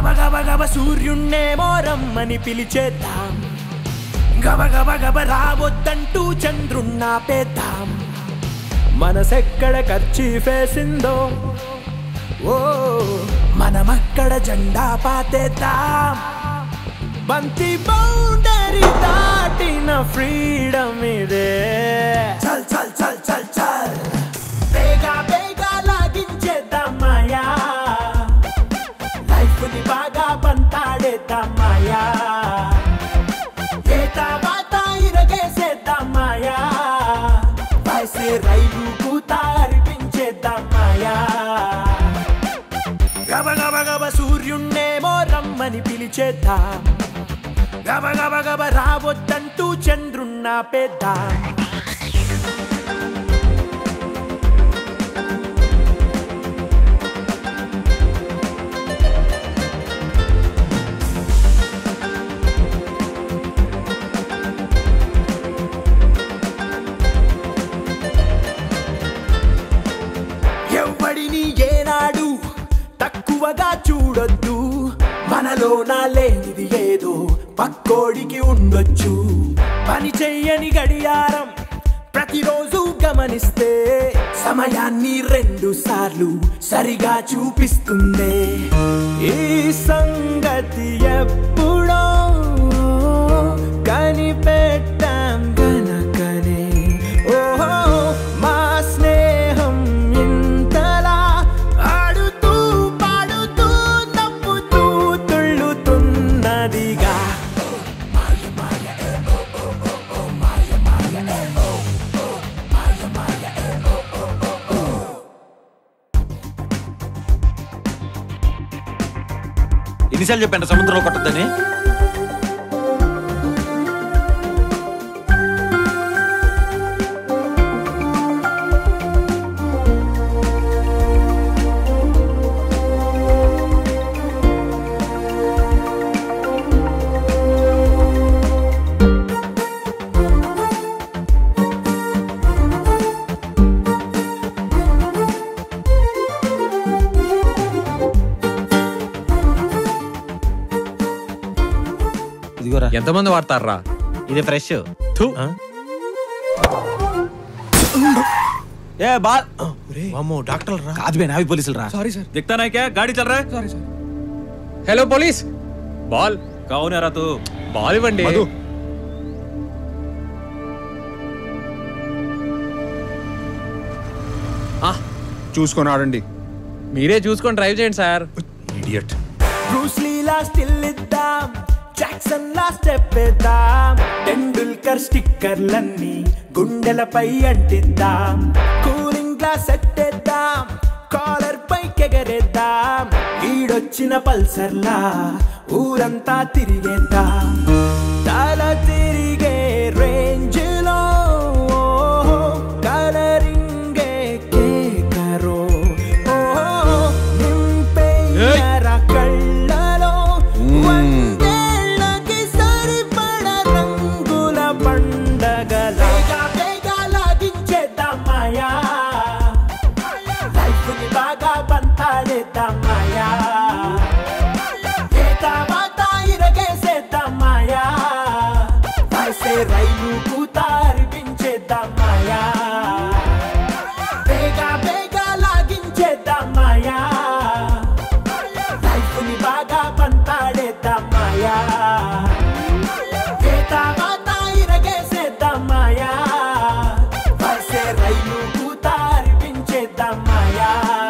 గబ గబ గబ సూర్యున్నేమో రమ్మని పిలిచేద్దాం గబ గబ గబ రావద్దంటూ చంద్రున్నాపేద్దాం మనసెక్కడ ఖర్చీ ఫేసిందో ఓ మనమక్కడ జెండా పాతేద్దాం బంతి బౌండరీ దాటిన ఫ్రీడమ్ ఇదే చల్ చల్ చల్ చల్ చల్ బేగా బేగా లాగించేద్దాం మాయా లైఫ్ ని బాగా పంతాడేద్దాం మాయా ఏ తర్వాత ఇరగేసేద్దాం మాయా వయసే రైలు కూత అర్పించేద్దాం మాయా గబ గబ గబ సూర్యున్నేమో రమ్మని పిలిచేద్దాం గబ గబ గబ రావద్దంటూ చంద్రున్నా పేద్దాం ఎవ్వడిని ఏనాడు తక్కువగా చూడొద్దు మనలో నా లేనిది ఏదో పక్కోడికి ఉండొచ్చు పని చెయ్యని గడియారం ప్రతిరోజు గమనిస్తే సమయాన్ని రెండు సార్లు సరిగా చూపిస్తుంది ఈ సంగతి ఎప్పుడో కనిపెట్టాం గనకనే ఓహో మా స్నేహం ఇంతలా ఆడుతూ పాడుతూ తప్పుతూ తుళ్ళుతున్నదిగా ఎన్నిసార్లు చెప్పాను సముద్రంలో కొట్టద్దని ఇదిగోరా ఎంతమంది వాడతారా ఇది ఫ్రెష్ ఏ బాల్ అమ్మో డాక్టర్ రా కాదు బే నావి పోలీసులు రా సారీ సార్ దిక్తా నాయకే గాడి చల్ రా sorry sir hello police ball కౌన్ రా తూ బాల్ ఇవ్వండి మధు. ఆ, చూసుకొని ఆడండి మీరే చూసుకొని డ్రైవ్ చేయండి సార్ ఇడియట్ బ్రూస్ లీలా స్టిల్ ఇద్దాం జాక్సన్ లా స్టెప్ ఇద్దాం టెండూల్కర్ స్టిక్కర్లన్నీ గుండెలపై అంటిద్దాం కూలింగ్ గ్లాస్ ఎట్టేద్దాం కాలర్ పైకెగరేద్దాం ఈడొచ్చిన పల్సర్లా ఊరంతా తిరిగేద్దాం తల తిరిగే రేంజ్ లో కలరింగే కేకరో ఓ నింపేయరా కళ్ళలో వందేళ్ళకి సరిపడ రంగుల పండగల వేగా లాగించేద్దాం మాయా లైఫ్ ని బాగా పంతాడేద్దాం మాయా ఏ తర్వాత ఇరగేసేద్దాం మాయా వయసే రైలు కూత అర్పించేద్దాం మాయా బేగా బేగా లాగించేద్దాం మాయా లైఫ్ ని బాగా పంతాడేద్దాం మాయా ఏ తర్వాత ఇరగేసేద్దాం మాయా వయసే రైలు కూత అర్పించేద్దాం మాయా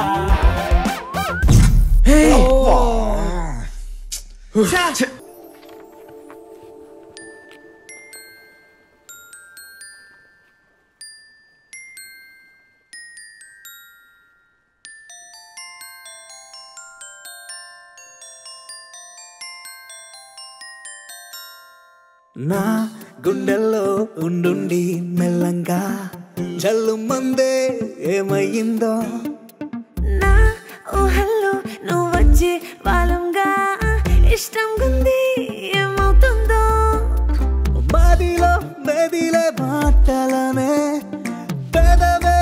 నా గుండెల్లో ఉండుండి మెల్లంగా జల్లు మందే ఏమయ్యిందో నా ఊహల్లో నువ్వు వచ్చి వాలంగా ఇష్టం గుంది ఏమవుతుందో బాదిలో మెదిలే మాటలనే పెదవే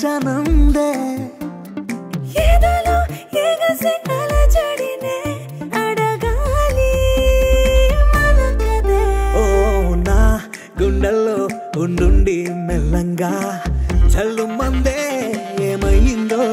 దాచనందే ఏదోలో ఎగసి అలజడినే జల్లు మందే ఏమయ్యిందో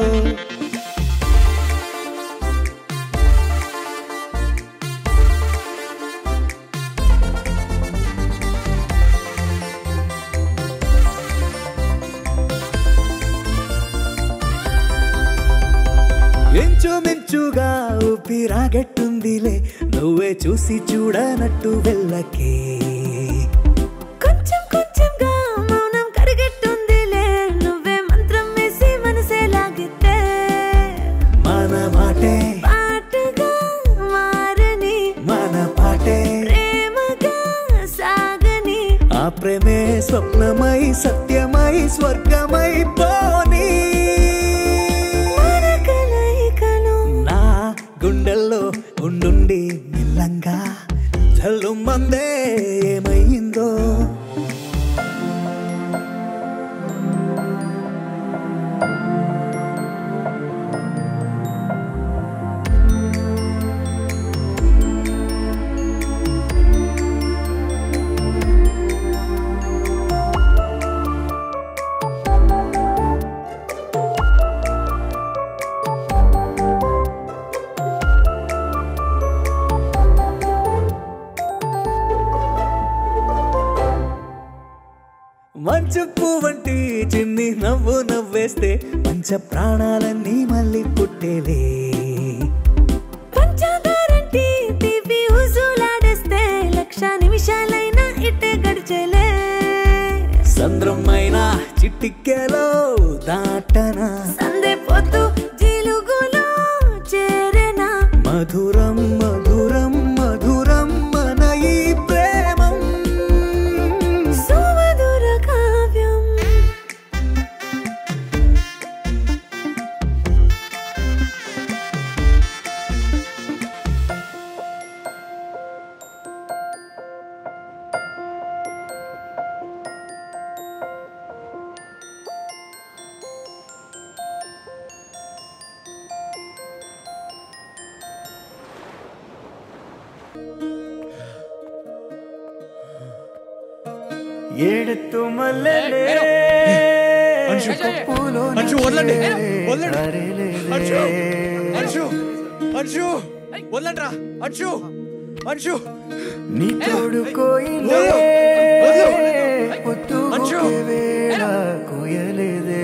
ఇంచుమించుగా ఊపిరాగట్టుందిలే నువ్వే చూసి చూడనట్టు వెళ్ళకే కొంచెం కొంచెంగా మౌనం కరిగెట్టుందిలే నువ్వే మంత్రం వేసి మనసే లాగితే మన మాటే పాటగా మారని మన పాటే ప్రేమగా సాగని ఆ ప్రేమే స్వప్నమై సత్యమై స్వర్గమై పోనీ మన కలయికలో నా గుండెల్లో ఉండుండి మెల్లంగా జల్లు మందే ఏమయ్యిందో మంచు పువ్వంటి చిన్ని నవ్వు నవ్వేస్తే పంచ ప్రాణాలన్నీ మళ్ళీ పుట్టేలే పంచదారంటి తీపి హుజులాడేస్తే లక్ష నిమిషాలైనా ఇట్టే గడిచేలే సంద్రమైన చిట్టికెలో దాటనా సందే పొద్దు జిలుగులో చేరేనా మధురం మధురం మధురం మన ఈ ప్రేమం సుమధుర కావ్యం ఏడుతూ మల్లెలే పూలోన అంశు వదలండి వదలండి దారిలేదే. అంశు అంశు అంశు వదలండి రా అంశు అంశు నీ తోడు కోయిలే వదలు. పొద్దుగూకే అంశు. వేళ కోయలేదే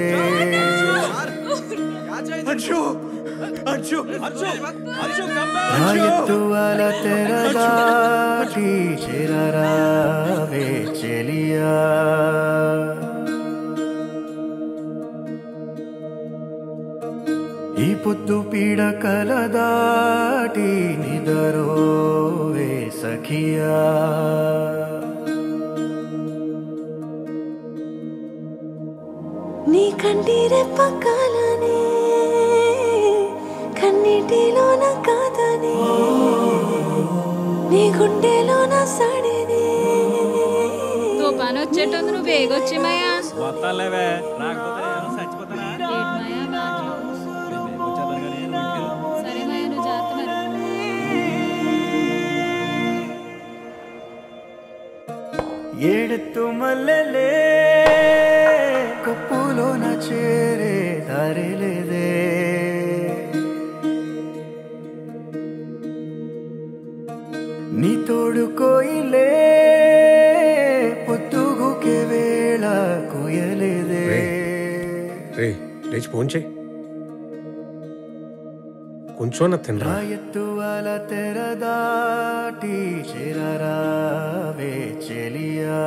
అంశు అంశు అంశు అంశు రాయత్తువల తెరదాటి చిరరావే చెలియా ఈ పొద్దు పీడ కలదాటి నిదరోవే సఖియా నీ కంటి రెప్పకాలనే కన్నీటిలోన కాదని నీ గుండెలోన సడిని తుఫాను వచ్చేటందు నువ్వు బేగొచ్చి మాయా వస్తాలేవే రాకపోతే నేను చచ్చిపోతానా ఏంటి మాయా మాటలు నేను వచ్చేద్దాను కానీ నువ్వు ఇంటికి వెళ్ళు. సరే మాయా నువ్వు జాగ్రత్త మరి ఏడుతూ మల్లెలే కప్పులోన చేరే దారిలేదే నీ తోడు కోయిలే పొద్దుగుకే వేళ కోయలేదే రే లేచి ఫోన్ చేయి కొంచెం నా తినరా రాయత్తువల తెరదాటి చిరరావే చెలియా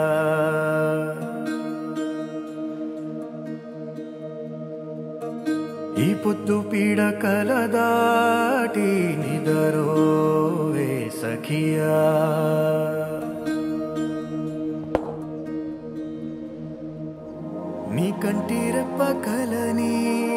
ఈ పొద్దు పీడ కలదాటి నిదరోవే సఖియా నీ కంటి రెప్ప కలని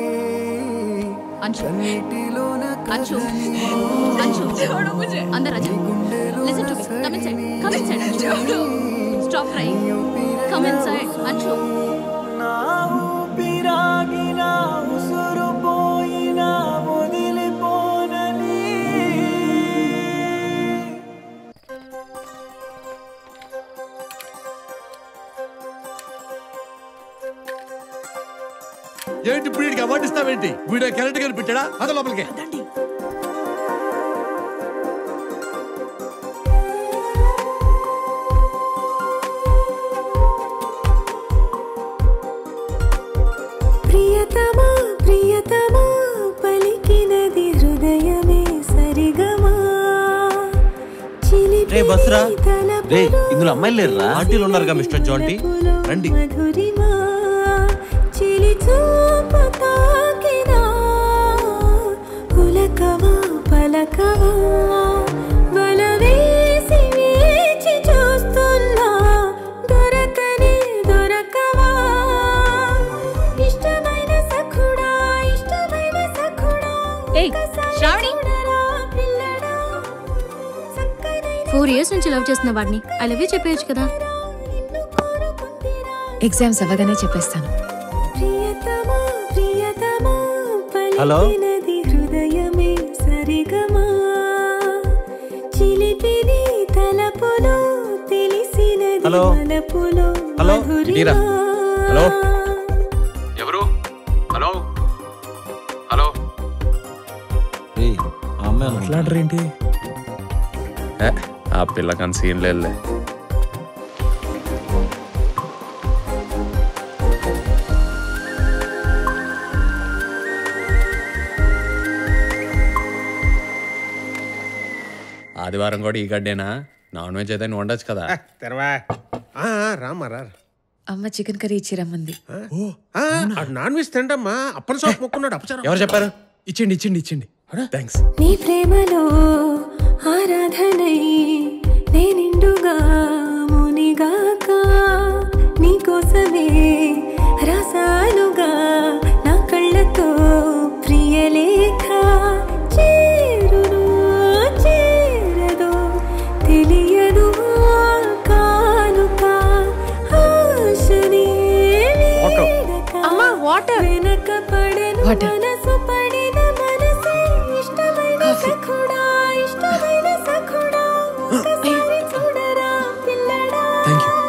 అంశు కన్నీటిలోన అంశు కలని అంశు అందరు Raja listen to me come inside come inside Anshu stop crying come inside Anshu నా ఊపిరాగిన ఉసురు పోయిన వదిలిపోనని నటిస్తావేంటి వీడియో క్యారెక్టర్ గారు పెట్టాడా అదే లోపలికి ప్రియతమా ప్రియతమా పలికినది హృదయమే సరిగమా చిలిపి రే బస్రా తలపులో రే ఇందులో అమ్మాయిలు లేరురా ఆంటీలు ఉన్నారుగా మిస్టర్ జాంటీ రండి మధురిమా చిలి చూపు తాకినా పులకవా పలకవా వల వేసి వేచి చూస్తున్నా దొరకనే దొరకవా ఇష్టమైన సఖుడా ఇష్టమైన సఖుడా ఏయ్, శ్రావణి. చూడరా పిల్లడా చక్కనైన ఫోర్ ఇయర్స్ నుంచి లవ్ చేస్తున్న వాడిని ఐ లవ్ యూ చెప్పేయచ్చు కదా నిన్ను కోరుకుందిరా ఎగ్జామ్స్ అవ్వగానే చెప్పేస్తాను ప్రియతమా ప్రియతమా హలో? పలికినది హృదయమే సరిగమా చిలిపిది తలపులో తెలిసినది హలో? వలపులో హలో? మధురిమా. ఇటీరా. హలో? ఎవరు హలో హలో రేయ్, ఆ అమ్మాయి అనుకుంటా. మాట్లాడరేంటి ఆ పిల్లకని సీన్ లేదులే ఆదివారం కూడా ఈ గడ్డేనా నాన్ వెజ్ అయితే నువ్వు వండొచ్చు కదా తెరవా ఆ, రామ్మా రా అమ్మ చికెన్ కర్రీ ఇచ్చి రమ్మంది ఆ, ఆ నాన్ వెజ్ తింటమ్మా అప్పల షాప్ మొక్కున్నాడు అపచారం ఎవరు చెప్పారు ఇచ్చిండి ఇచ్చిండి ఇచ్చిండి థ్యాంక్స్ నీ ప్రేమలో ఆరాధనై నేనిండుగా మునిగాక నీకోసమే రసాలుగా నా కళ్ళతో ప్రియలేఖ చేరును చేరదో తెలియదు ఆ కానుక ఆశనే వీడక అమ్మా వాటర్ వెనక పడెను Water. మనసు పడిన మనసే ఇష్టమైన సఖుడా ఇష్టమైన సఖుడా ఒకసారి చూడరా పిల్లడా థ్యాంక్ యూ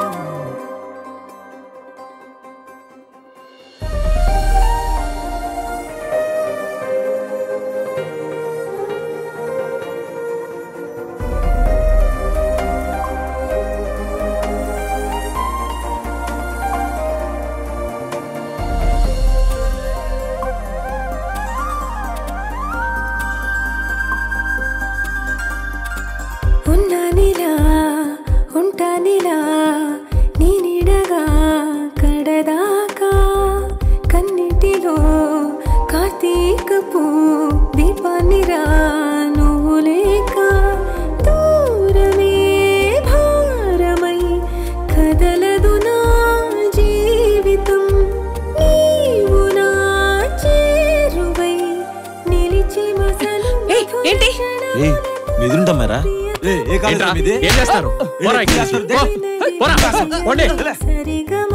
ఉన్నానిలా ఉంటానిలా నీ నీడగా కడదాకా కన్నిటిలో కార్తీకపు దీపాన్నిరా నువ్వు లేక దూరమే భారమై కదలదు నా జీవితం నీవు నా చేరువై నిలిచి మసలు ఏయ్, ఏంటి? ఏయ్, మీ ఎదురుంటమ్మారా ఏ ఏ కాలేజ్ ఏంట్రా? మీది? ఏం చేస్తారు పోరా ఇక్కడి నుంచి. పో. పోరా. పోండి. సరిగమా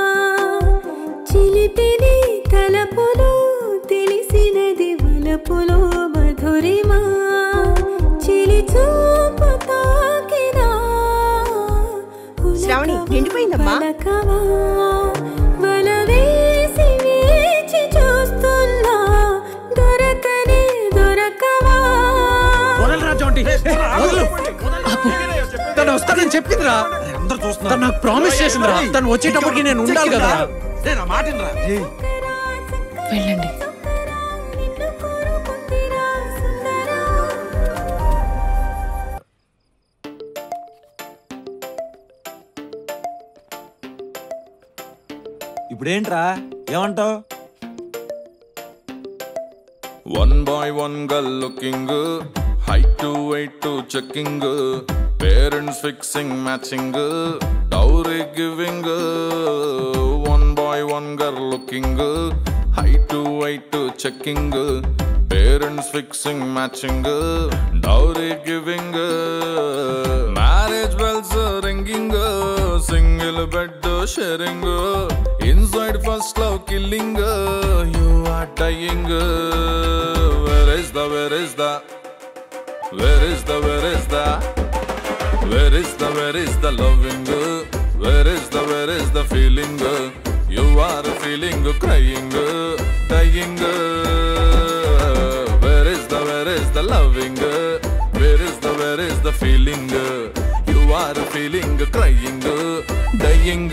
చిలిపిది తలపులో తెలిసినది వలపులో మధురిమా చిలి చూపు తాకినా శ్రావణి, నిండిపోయిందమ్మా? పలకవా వల వేసి వేచి చూస్తున్నా దొరకనే దొరకవా వదలరా జాంటీ. వదలు. తను వస్తానని చెప్పిందిరా అందరూ చూస్తున్నారు. తను నాకు ప్రామిస్ చేసిందిరా తను వచ్చేటప్పటికి నేను ఉండాలి కదా రేయ్, నా మాట వినరా? రేయ్, వెళ్ళండి నిన్ను కోరుకుందిరా సుందరా ఇప్పుడేంట్రా ఏమంటావు One boy, one girl looking height to weight to checking parents fixing matching dowry giving one boy one girl looking height to weight to checking parents fixing matching dowry giving marriage bells ringing single bed sharing inside first love killing you are dying where is the where is the where is the where is the where is the where is the loving where is the where is the feeling You are feeling crying, dying. Where is the, where is the loving? Where is the, where is the feeling? You are feeling crying, dying.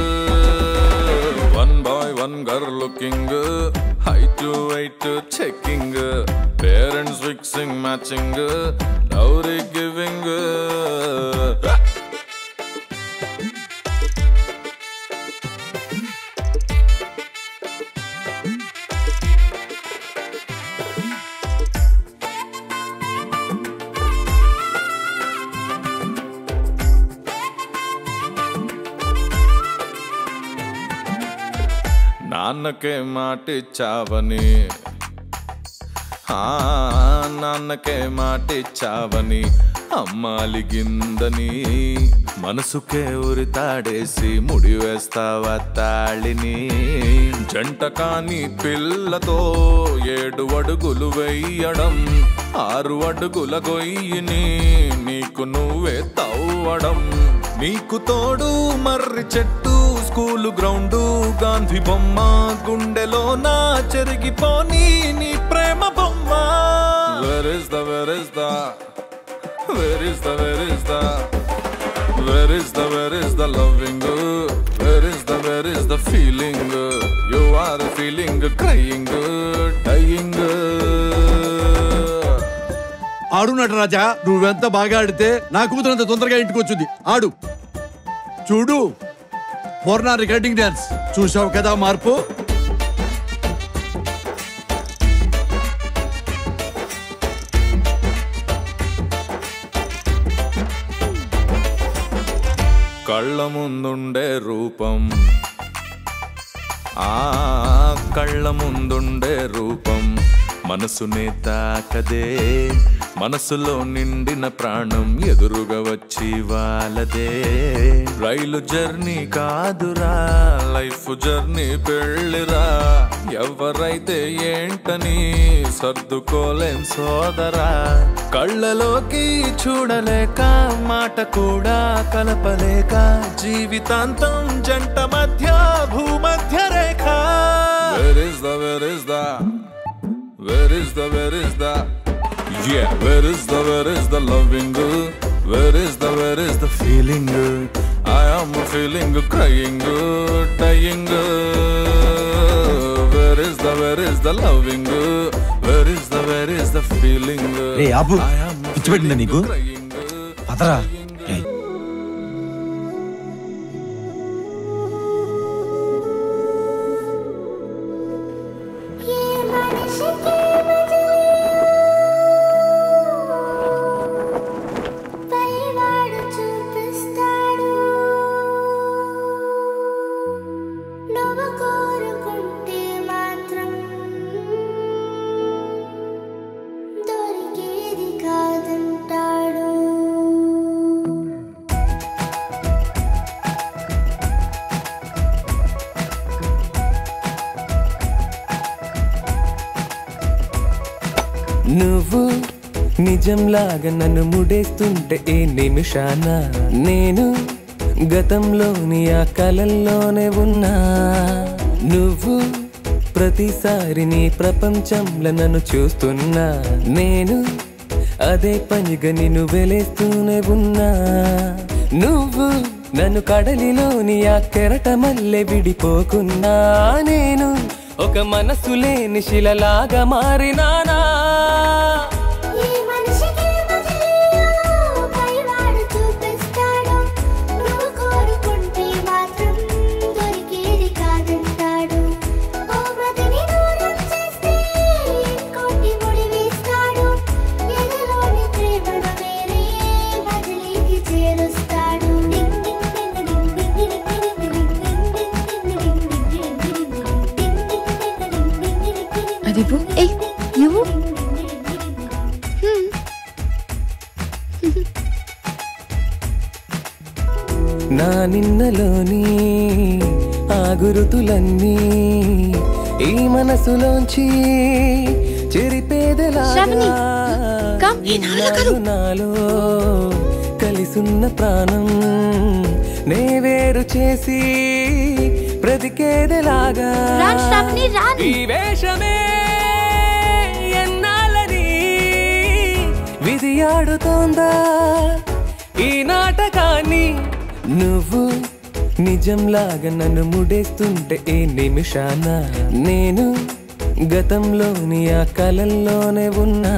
One boy, one girl looking, height to weight checking, parents fixing, matching, dowry giving. నాన్నకే మాటిచ్చావని ఆ, నాన్నకే మాటిచ్చావని అమ్మాలిగిందని మనసుకే ఉరితాడేసి ముడి వేస్తావా తాళిని జంట కాని పిల్లతో ఏడు అడుగులు వెయ్యడం ఆరు అడుగుల గొయ్యిని నీకు నువ్వే తవ్వడం నీకు తోడు మర్రి చెట్టు స్కూలు గ్రౌండు గాంధీ బొమ్మ గుండెలో నా చెరిగిపోని నీ ప్రేమ బొమ్మ where is the where is the where is the where is the where is the where is the loving where is the where is the feeling you are feeling crying dying ఆడు నటరాజా నువ్వెంత బాగా ఆడితే నా కూతురు అంత తొందరగా ఇంటికి వచ్చింది ఆడు చూడు మొన్న రికార్డింగ్ డాన్స్ చూసావు కదా మార్పు కళ్ళ ముందుండే రూపం ఆ కళ్ళ ముందుండే రూపం మనసునే తాకదే మనసులో నిండిన ప్రాణం ఎదురుగా వచ్చి వాళ్ళదే రైలు జర్నీ కాదురా లైఫ్ జర్నీ పెళ్ళిరా ఎవరైతే ఏంటని సర్దుకోలేం సోదరా కళ్ళలోకి చూడలేక మాట కూడా కలపలేక జీవితాంతం జంట మధ్య భూమధ్య రేఖ where is the where is the where is the where is the Yeah, where is the, where is the loving? Where is the, where is the feeling? I am feeling crying, dying. Where is the, where is the loving? Where is the, where is the feeling? రే ఆపు I am పిచ్చి పెట్టిందా నీకు crying, పదరా రే పైవాడు చూపిస్తాడు నువ్వు కోరుకుంటే మాత్రం దొరికేది కాదంటాడు నువ్వు నిజంలాగా నన్ను ముడేస్తుంటే ఈ నిమిషాన నేను గతంలోని ఆ కలల్లోనే ఉన్నా నువ్వు ప్రతిసారి నీ ప్రపంచంలో నన్ను చూస్తున్నా నేను అదే పనిగా నిన్ను వెలేస్తూనే ఉన్నా నువ్వు నన్ను కడలిలోని ఆ కెరట మల్లె విడిపోకున్నా నేను ఒక మనసు లేని శిలలాగా మారినానా ఈ మనిషికి తెలియదు పైవాడు చూపిస్తాడు నువ్వు కోరుకుంటే మాత్రం దొరికేది కాదంటాడు ఓ మతిని దూరం చేస్తే ఇంకోటి ముడి వేస్తాడు ఎదలోని ప్రేమను వేరే బదిలీకి చేరుస్తాడు డింగ్ డింగ్ డింగ్ డింగ్ డింగ్ డింగ్ డింగ్ డింగ్ డింగ్ డింగ్ డింగ్ డింగ్ డింగ్ డింగ్ అది ఇవ్వు. ఏయ్ నువ్వు నా నిన్నలోని ఆ గురుతులన్నీ ఈ మనసులోంచి చెరిపేదలా శ్రావణి, come. ఏ, నాలో కాదు. నాలో కలిసున్న ప్రాణం నే వేరు చేసి బ్రతికేదెలాగా రాన్ స్టాప్ని రాన్. ఈ వేషమే ఎన్నాళ్ళని విధి ఆడుతోందా ఈ నాటకాన్ని నువ్వు నిజంలాగా నన్ను ముడేస్తుంటే ఈ నిమిషాన నేను గతంలోని ఆ కలల్లోనే ఉన్నా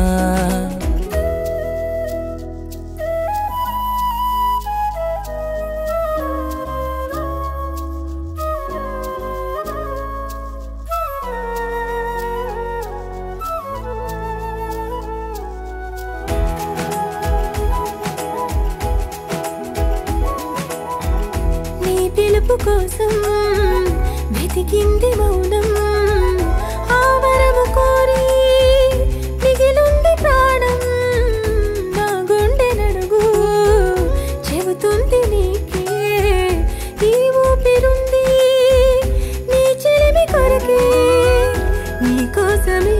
నీ పిలుపు కోసం వెతికింది మౌనం ఆవరము కోరి మిగిలుంది ప్రాణం నా గుండె నడుగు చెబుతుంది నీకే ఈ ఊపిరుంది నీ చెలిమి కొరకే నీ కోసమే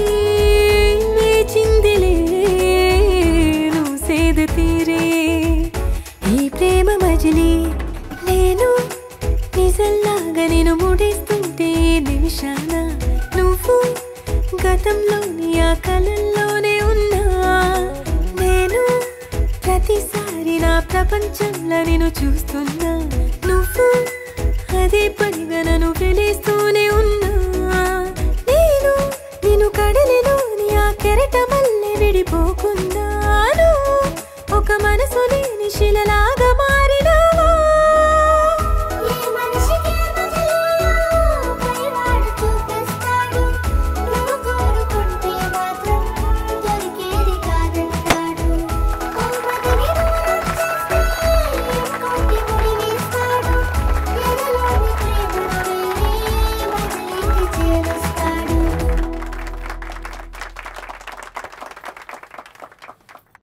వేచిందిలే నువ్వు సేద తీరే ఈ ప్రేమ మజిలీ నేను నిజంలాగా నేను ముడేస్తుంటే ఈ నిమిషాన నువ్వు గతంలోని ఆ కలల్లోనే ఉన్నా నేను ప్రతిసారి నా ప్రపంచంలో నేను చూస్తున్నా నువ్వు అదే పనిగా నన్ను వెలేస్తూనే ఉన్నా నేను నేను కడలిలోని ఆ కెరట మల్లె విడిపోకు